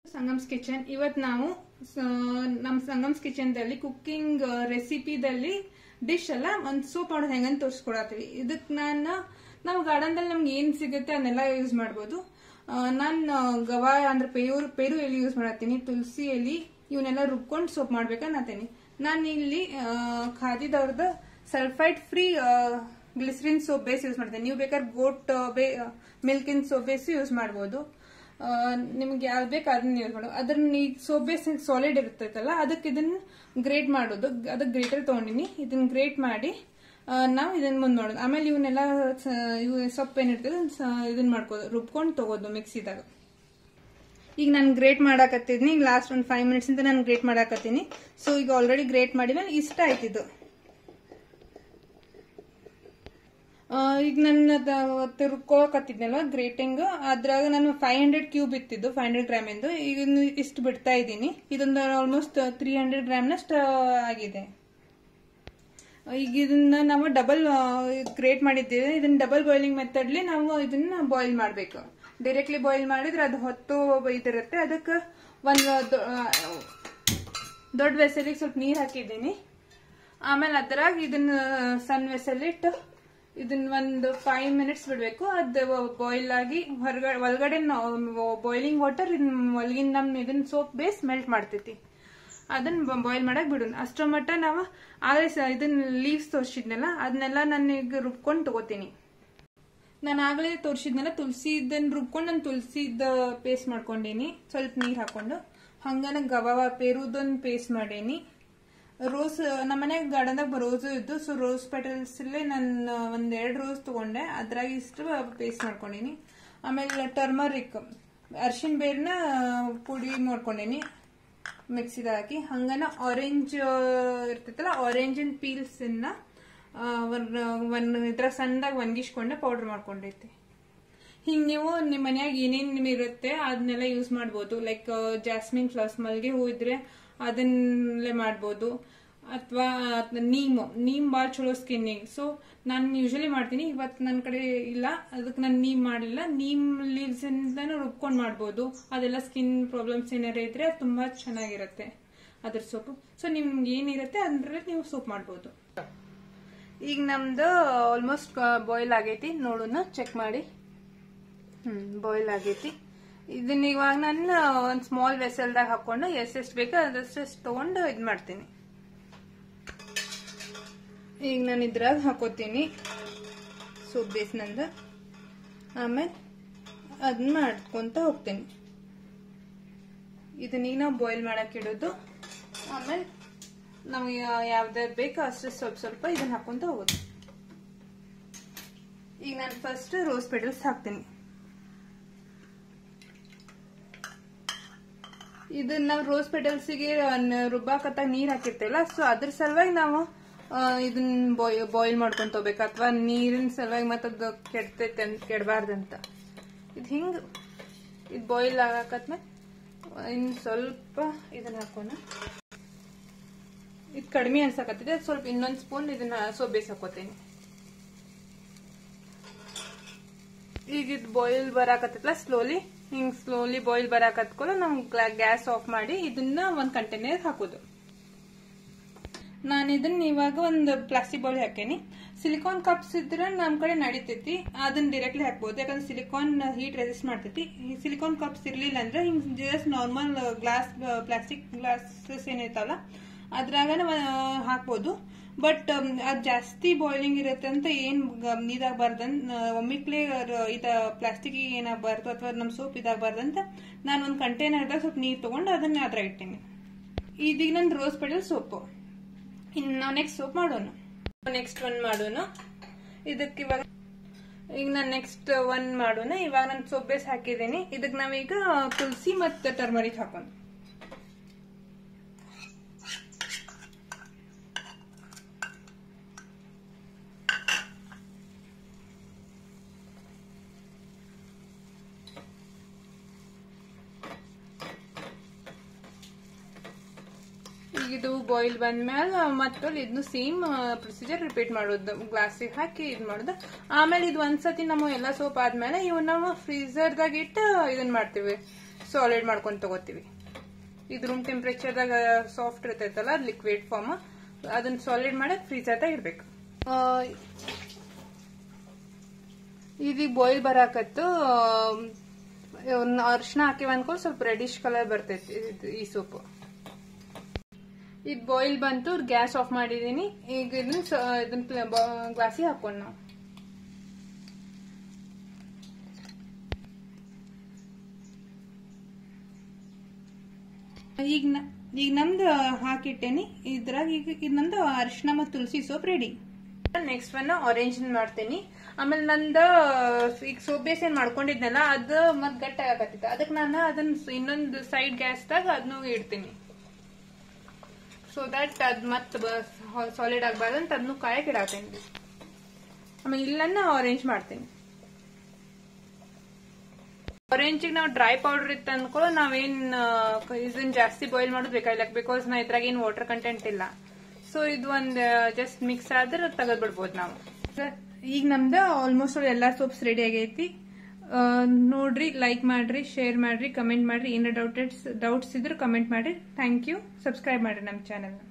ಸಂಗಮ್ಸ್ kitchen ಇವತ್ತು ನಾವು ನಮ್ಮ ಸಂಗಮ್ಸ್ ಕಿಚನ್ದಲ್ಲಿ ಕುಕ್ಕಿಂಗ್ ರೆಸಿಪಿದಲ್ಲಿ ಡಿಶ್ ಅಲ್ಲ ಒಂದು ಸೂಪ್ ಮಾಡೋದು ಹೆಂಗಂತ ತೋರಿಸ್ಕೊಡತ್ತೀವಿ ಇದಕ್ಕೆ ನಾನು ನಾವು ಗಾರ್ಡನ್ದಲ್ಲಿ ನಮ್ಗೆ ಏನು ಸಿಗುತ್ತೆ ಅದನ್ನೆಲ್ಲ ಯೂಸ್ ಮಾಡ್ಬೋದು ನಾನು ಗವಾ ಅಂದ್ರೆ ಪೇರು ಪೇರು ಎಲೆ ಯೂಸ್ ಮಾಡತ್ತೀನಿ ತುಳಸಿ ಎಲೆ ಇವನ್ನೆಲ್ಲ ರುಬ್ಕೊಂಡು ಸೋಪ್ ಮಾಡ್ಬೇಕನ್ನತ್ತೀನಿ ನಾನು ಇಲ್ಲಿ ಖಾದಿದವ್ರದ್ದು sulphide free glycerin soap base use ಮಾಡ್ತೇನೆ ನೀವು ಬೇಕಾದ್ರೆ ಗೋಟ್ ಬೇ ಮಿಲ್ಕಿನ್ ಸೋಪ್ ಬೇಸ್ ಯೂಸ್ ಮಾಡ್ಬೋದು ಆ, ನಿಮ್ಗೆ ಯಾವ್ದು ಬೇಕು ಅದನ್ನ ಯೂಸ್ ಮಾಡೋದು ಅದ್ರನ್ನ ಈಗ ಸೋಪ್ ಬೇಸ್ ಸಾಲಿಡ್ ಇರ್ತೈತಲ್ಲ ಅದಕ್ಕೆ ಇದನ್ನ ಗ್ರೇಟ್ ಮಾಡೋದು ಅದಕ್ಕೆ ಗ್ರೇಟರ್ ತೊಗೊಂಡಿನಿ ಇದನ್ನ ಗ್ರೇಟ್ ಮಾಡಿ ಆ, ನಾವು ಇದನ್ನ ಮುಂದೆ ಮಾಡೋದು ಆಮೇಲೆ ಇವನ್ನೆಲ್ಲ ಸ- ಇವು ಸೊಪ್ಪು ಏನಿರ್ತದೆ ಸ- ಇದನ್ನ ಮಾಡ್ಕೋದು ರುಬ್ಕೊಂಡು ತಗೋದು ಮಿಕ್ಸಿದಾಗ ಈಗ ನಾನು ಗ್ರೇಟ್ ಮಾಡಾಕತ್ತಿದ್ನಿ ಈಗ ಲಾಸ್ಟ್ ಒಂದು ಫೈವ್ ಮಿನಿಟ್ಸ್ ಅಂತ ನಾನು ಗ್ರೇಟ್ ಮಾಡಾಕತ್ತೀನಿ ಸೊ ಈಗ ಆಲ್ರೆಡಿ ಗ್ರೇಟ್ ಮಾಡಿದ್ಮೇಲೆ ಇಷ್ಟ ಆಯ್ತಿದ್ದು ಆ, ಈಗ ನನ್ನ ರುಬ್ಕೋಕತ್ತಿದ್ನಲ್ಲ ಗ್ರೇಟಿಂಗ್ ಅದ್ರಾಗ ನಾನು ಫೈವ್ ಹಂಡ್ರೆಡ್ ಕ್ಯೂಬ್ ಇತ್ತಿದ್ದು ಫೈವ್ ಹಂಡ್ರೆಡ್ ಗ್ರಾಮ್ ಇಂದು ಈಗ ಇಷ್ಟು ಬಿಡ್ತಾ ಇದ್ದೀನಿ ಇದೊಂದು ಆಲ್ಮೋಸ್ಟ್ ತ್ರೀ ಹಂಡ್ರೆಡ್ ಗ್ರಾಮ್ನಷ್ಟು ಆಗಿದೆ ಈಗ ಇದನ್ನ ನಾವು ಡಬಲ್ ಗ್ರೇಟ್ ಮಾಡಿದ್ದೇವೆ ಇದನ್ನ ಡಬಲ್ ಬಾಯ್ಲಿಂಗ್ ಮೆಥಡ್ಲಿ ನಾವು ಇದನ್ನ ಬಾಯ್ಲ್ ಮಾಡಬೇಕು ಡೈರೆಕ್ಟ್ಲಿ ಬಾಯ್ಲ್ ಮಾಡಿದ್ರೆ ಅದು ಹೊತ್ತು ಇದಿರುತ್ತೆ ಅದಕ್ಕೆ ಒಂದು ದೊಡ್ಡ ವೆಸಲಿಗೆ ಸ್ವಲ್ಪ ನೀರು ಹಾಕಿದ್ದೀನಿ ಆಮೇಲೆ ಅದ್ರಾಗ ಇದನ್ನ ಸಣ್ಣ ವೆಸಲಿಟ್ಟು ಇದನ್ನ ಒಂದು ಫೈವ್ ಮಿನಿಟ್ಸ್ ಬಿಡಬೇಕು ಅದು ಬಾಯ್ಲ್ ಆಗಿ ಹೊರಗಡೆ ಒಳಗಡೆ ಬಾಯ್ಲಿಂಗ್ ವಾಟರ್ ಒಳಗಿನ ನಮ್ಮ ಇದನ್ನ ಸೋಪ್ ಬೇಸ್ ಮೆಲ್ಟ್ ಮಾಡ್ತೈತಿ ಅದನ್ನ ಬಾಯ್ಲ್ ಮಾಡಕ್ ಬಿಡೋಣ ಅಷ್ಟರ ಮಟ್ಟ ನಾವು ಆಗಲೇ ಸ- ಇದನ್ನ ಲೀವ್ಸ್ ತೋರಿಸಿದ್ನಲ್ಲ ಅದನ್ನೆಲ್ಲ ನಾನು ಈಗ ರುಬ್ಕೊಂಡು ತಗೋತೀನಿ ನಾನು ಆಗಲೇ ತೋರಿಸಿದ್ನಲ್ಲ ತುಳಸಿ ಇದನ್ನ ರುಬ್ಕೊಂಡು ನಾನು ತುಳಸಿದ ಪೇಸ್ಟ್ ಮಾಡ್ಕೊಂಡೇನಿ ಸ್ವಲ್ಪ ನೀರು ಹಾಕೊಂಡು ಹಂಗನ ಗವಾವ ಪೇರುದೊಂದು ಪೇಸ್ಟ್ ಮಾಡೇನಿ ರೋಸ್ ನಮ್ಮ ಮನ್ಯಾಗ ಗಾರ್ಡನ್ದಾಗ ರೋಸು ಇದ್ದು ಸೊ ರೋಸ್ ಪೆಟಲ್ಸ್ ನಾನು ಒಂದೆರಡು ರೋಸ್ ತಗೊಂಡೆ ಅದ್ರಾಗ ಇಷ್ಟು ಪೇಸ್ಟ್ ಮಾಡ್ಕೊಂಡೀನಿ ಆಮೇಲೆ ಟರ್ಮರಿಕ್ ಅರ್ಶಿನ ಬೇರ್ನ ಪುಡಿ ಮಾಡ್ಕೊಂಡೇನಿ ಮಿಕ್ಸಿದ ಹಾಕಿ ಹಂಗನ ಆರೆಂಜ್ ಇರ್ತೈತಲ್ಲ ಆರೆಂಜಿನ ಪೀಲ್ಸ್ ಒಂದ್ ಇದ್ರ ಸಣ್ಣದಾಗ ಒಣಗಿಸ್ಕೊಂಡೆ ಪೌಡರ್ ಮಾಡ್ಕೊಂಡೈತಿ ಹಿಂಗ್ ನೀವು ನಿಮ್ಮ ಮನ್ಯಾಗ ಏನೇನ್ ನಿಮ್ ಇರುತ್ತೆ ಅದನ್ನೆಲ್ಲ ಯೂಸ್ ಮಾಡ್ಬೋದು ಲೈಕ್ ಜಾಸ್ಮಿನ್ ಫ್ಲವರ್ಸ್ ಮಲ್ಗೆ ಹೂ ಇದ್ರೆ ಅದನ್ನೇ ಮಾಡ್ಬೋದು ಅಥವಾ ನೀಮ್ ನೀಮ್ ಭಾಳ ಚಲೋ ಸ್ಕಿನ್ನಿಗೆ ಸೊ ನಾನು ಯೂಶಲಿ ಮಾಡ್ತೀನಿ ಇವತ್ತು ನನ್ನ ಕಡೆ ಇಲ್ಲ ಅದಕ್ಕೆ ನಾನು ನೀಮ್ ಮಾಡಲಿಲ್ಲ ನೀಮ್ ಲೀವ್ಸ್ ಇಂದನೂ ರುಬ್ಕೊಂಡು ಮಾಡ್ಬೋದು ಅದೆಲ್ಲ ಸ್ಕಿನ್ ಪ್ರಾಬ್ಲಮ್ಸ್ ಏನಾರ ಇದ್ರೆ ಅದು ತುಂಬಾ ಚೆನ್ನಾಗಿರುತ್ತೆ ಅದ್ರ ಸೋಪು ಸೊ ನಿಮ್ಗೆ ಏನಿರುತ್ತೆ ಅದ್ರಲ್ಲಿ ನೀವು ಸೋಪ್ ಮಾಡ್ಬೋದು ಈಗ ನಮ್ದು ಆಲ್ಮೋಸ್ಟ್ ಬಾಯ್ಲ್ ಆಗೈತಿ ನೋಡೋಣ ಚೆಕ್ ಮಾಡಿ ಹ್ಮ್ ಬಾಯ್ಲ್ ಆಗೈತಿ ಇದನ್ನ ಇವಾಗ ನಾನು ಒಂದು ಸ್ಮಾಲ್ ವೆಸಲ್ದಾಗ ಹಾಕೊಂಡು ಎಷ್ಟೆಷ್ಟು ಬೇಕೋ ಅದಷ್ಟೆಷ್ಟು ತಗೊಂಡು ಇದು ಮಾಡ್ತೀನಿ ಈಗ ನಾನು ಇದ್ರಾಗ ಹಾಕೋತೀನಿ ಸೋಪ್ ಬೇಸ್ನಂದ ಆಮೇಲೆ ಅದನ್ನ ಮಾಡ್ಕೊಂತ ಹೋಗ್ತೀನಿ ಇದನ್ನೀಗ ನಾವು ಬಾಯ್ಲ್ ಮಾಡಕ್ ಇಡೋದು ಆಮೇಲೆ ನಮಗೆ ಯಾವ್ದಾದ್ರು ಬೇಕೋ ಅಷ್ಟು ಸ್ವಲ್ಪ ಸ್ವಲ್ಪ ಇದನ್ನ ಹಾಕೊಂತ ಹೋಗೋದು ಈಗ ನಾನು ಫಸ್ಟ್ ರೋಸ್ ಪೆಟಲ್ಸ್ ಹಾಕ್ತೀನಿ ಇದನ್ನ ನಾವು ರೋಸ್ ಪೆಟಲ್ಸಿಗೆ ರುಬ್ಬಾಕತ್ತಾಗ ನೀರ್ ಹಾಕಿರ್ತೇವಲ್ಲ ಸೊ ಅದ್ರ ಸಲುವಾಗಿ ನಾವು ಆ, ಇದನ್ನ ಬಾಯ್ಲ್ ಮಾಡ್ಕೊಂತ ಹೋಗ್ಬೇಕು ಅಥವಾ ನೀರಿನ ಸಲುವಾಗಿ ಮತ್ತೆ ಅದು ಕೆಡ್ತೈತೆ ಅಂತ ಕೆಡಬಾರ್ದಂತ ಇದು ಹಿಂಗ ಇದು ಬಾಯ್ಲ್ ಆಗಾಕತ್ಮೇಲೆ ಇನ್ ಸ್ವಲ್ಪ ಇದನ್ನ ಹಾಕೋಣ ಇದು ಕಡಿಮೆ ಅನ್ಸಕತ್ತಿದೆ ಸ್ವಲ್ಪ ಇನ್ನೊಂದು ಸ್ಪೂನ್ ಇದನ್ನ ಸೋಪ್ ಬೇಸ್ ಹಾಕೋತೀನಿ ಈಗ ಇದು ಬಾಯ್ಲ್ ಬರಾಕತ್ತಲ್ಲ ಸ್ಲೋಲಿ ಹಿಂಗ್ ಸ್ಲೋಲಿ ಬಾಯ್ಲ್ ಬರಾಕತ್ಕೊಳ್ಳ ನಾವು ಗ್ಯಾಸ್ ಆಫ್ ಮಾಡಿ ಇದನ್ನ ಒಂದ್ ಕಂಟೈನರ್ ಹಾಕೋದು ನಾನು ಇದನ್ನ ಇವಾಗ ಒಂದು ಪ್ಲಾಸ್ಟಿಕ್ ಬೌಲ್ ಹಾಕೇನಿ ಸಿಲಿಕಾನ್ ಕಪ್ಸ್ ಇದ್ರೆ ನಮ್ ಕಡೆ ನಡಿತೈತಿ ಅದನ್ನ ಡೈರೆಕ್ಟ್ಲಿ ಹಾಕ್ಬೋದು ಯಾಕಂದ್ರೆ ಸಿಲಿಕಾನ್ ಹೀಟ್ ರೆಸಿಸ್ಟ್ ಮಾಡ್ತೈತಿ ಸಿಲಿಕಾನ್ ಕಪ್ಸ್ ಇರ್ಲಿಲ್ಲ ಅಂದ್ರೆ ಹಿಂಗ್ just normal glass plastic glasses ಏನಿರ್ತಾವಲ್ಲ ಅದ್ರಾಗ ಹಾಕ್ಬೋದು ಬಟ್ ಅದ್ ಜಾಸ್ತಿ ಬಾಯ್ಲಿಂಗ್ ಇರುತ್ತೆ ಅಂತ ಏನ್ ಇದಾಗಬಾರ್ದಂತ ಒಮ್ಮಿಕ್ಲೆ ಇದ ಪ್ಲಾಸ್ಟಿಕ್ ಏನಾಗಬಾರ್ದು ಅಥವಾ ನಮ್ ಸೋಪ್ ಇದಾಗಬಾರ್ದಂತ ನಾನು ಒಂದು ಕಂಟೈನರ್ದಾಗ ಸ್ವಲ್ಪ ನೀರ್ ತಗೊಂಡು ಅದನ್ನ ಅದ್ರಾಗ ಇಟ್ಟೀನಿ ಇದೀಗ ನನ್ ರೋಸ್ ಪೆಡಲ್ ಸೋಪು ಇನ್ನು ನಾವು ನೆಕ್ಸ್ಟ್ ಸೋಪ್ ಮಾಡೋಣ ನೆಕ್ಸ್ಟ್ ಒನ್ ಮಾಡೋಣ ಇದಕ್ಕೆ ಇವಾಗ ಈಗ ನಾನು ನೆಕ್ಸ್ಟ್ ಒನ್ ಮಾಡೋಣ ಇವಾಗ ನಾನು ಸೋಪ್ ಬೇಸ್ ಹಾಕಿದ್ದೀನಿ ಇದಕ್ಕೆ ನಾವೀಗ ತುಳಸಿ ಮತ್ತು ಟರ್ಮರಿಕ್ ಹಾಕೋಣ ಈಗ ಇದು ಬಾಯ್ಲ್ ಬಂದ್ಮೇಲೆ ಮತ್ತಲ್ಲಿ ಇದನ್ನು ಸೇಮ್ ಪ್ರೊಸೀಜರ್ ರಿಪೀಟ್ ಮಾಡೋದು ಗ್ಲಾಸಿಗೆ ಹಾಕಿ ಇದು ಮಾಡೋದು ಆಮೇಲೆ ಇದು ಒಂದ್ಸತಿ ನಮ್ಮ ಎಲ್ಲ ಸೋಪ್ ಆದ್ಮೇಲೆ ಇವ್ ನಾವು ಫ್ರೀಸರ್ದಾಗ ಇಟ್ಟು ಇದನ್ನ ಮಾಡ್ತೀವಿ ಸಾಲಿಡ್ ಮಾಡ್ಕೊಂಡು ತಗೋತೀವಿ ಇದು ರೂಮ್ ಟೆಂಪ್ರೇಚರ್ದಾಗ ಸಾಫ್ಟ್ ಇರ್ತೈತಲ್ಲ ಲಿಕ್ವಿಡ್ ಫಾರ್ಮ್ ಅದನ್ನ ಸಾಲಿಡ್ ಮಾಡಕ್ ಫ್ರೀಜರ್ದಾಗ ಇಡ್ಬೇಕು ಇದೀಗ ಬಾಯ್ಲ್ ಬರಾಕತ್ತು ಅರ್ಶಿನ ಹಾಕಿವ ಅನ್ಕೊಂಡು ಸ್ವಲ್ಪ ರೆಡಿಶ್ ಕಲರ್ ಬರ್ತೈತಿ ಇದು- ಈ ಸೂಪು ಇದು ಬಾಯ್ಲ್ ಬಂತು ಗ್ಯಾಸ್ ಆಫ್ ಮಾಡಿದೀನಿ ಈಗ ಇದನ್ನ ಸ- ಇದನ್ನ ಗ್ಲಾಸಿಗೆ ಹಾಕೊಂಡು ನಾವು ಈಗ ನ- ಈಗ ನಮ್ದು ಹಾಕಿಟ್ಟೇನಿ ಇದ್ರಾಗ ಈಗ ಇದು ನಂದು ಅರಿಶಿನ ಮತ್ತು ತುಳಸಿ soap ready next one orange ಮಾಡ್ತೇನಿ ಆಮೇಲೆ ನಂದು ಈಗ ಸೋಪ್ ಬೇಸ್ ಏನ್ ಮಾಡ್ಕೊಂಡಿದ್ನಲ್ಲ ಅದು ಮತ್ ಗಟ್ಟ ಆಗತ್ತಿತ್ತು ಅದಕ್ಕೆ ನಾನು ಅದನ್ನ ಇನ್ನೊಂದು ಸೈಡ್ ಗ್ಯಾಸ್ದಾಗ ಅದನ್ನು ಇಡ್ತೀನಿ ಸೊ ದಟ್ ಅದ್ ಮತ್ ಸಾಲಿಡ್ ಆಗ್ಬಾರ್ದು ಅಂತ ಅದನ್ನು ಕಾಯಕ್ ಇಡಾತೀನಿ ಆಮೇಲೆ ಇಲ್ಲನ್ನ ಆರೆಂಜ್ ಮಾಡ್ತೀನಿ ಆರೆಂಜಿಗೆ ನಾವು ಡ್ರೈ ಪೌಡರ್ ಇತ್ತು ಅನ್ಕೊಳ್ಳೋ ನಾವೇನ್ ಆ, ಇದನ್ನ ಜಾಸ್ತಿ ಬಾಯ್ಲ್ ಮಾಡೋದು ಬೇಕಾಗಿಲ್ಲ ಬಿಕಾಸ್ ನಾ ಇದ್ರಾಗ ಏನ್ ವಾಟರ್ ಕಂಟೆಂಟ್ ಇಲ್ಲ ಸೊ ಇದು ಒಂದ್ ಜಸ್ಟ್ ಮಿಕ್ಸ್ ಆದ್ರೆ ತೆಗೆದ್ ಬಿಡ್ಬೋದು ನಾವು ಈಗ ನಮ್ದು ಆಲ್ಮೋಸ್ಟ್ ಎಲ್ಲಾ ಸೋಪ್ಸ್ ರೆಡಿ ಆಗೈತಿ ಆ, ನೋಡ್ರಿ ಲೈಕ್ ಮಾಡ್ರಿ ಶೇರ್ ಮಾಡ್ರಿ ಕಮೆಂಟ್ ಮಾಡ್ರಿ ಏನಾರ ಡೌಟೆಡ್ಸ್ ಡೌಟ್ಸ್ ಇದ್ರೆ ಕಮೆಂಟ್ ಮಾಡ್ರಿ ಥ್ಯಾಂಕ್ ಯು ಸಬ್ಸ್ಕ್ರೈಬ್ ಮಾಡ್ರಿ ನಮ್ಮ ಚಾನೆಲ್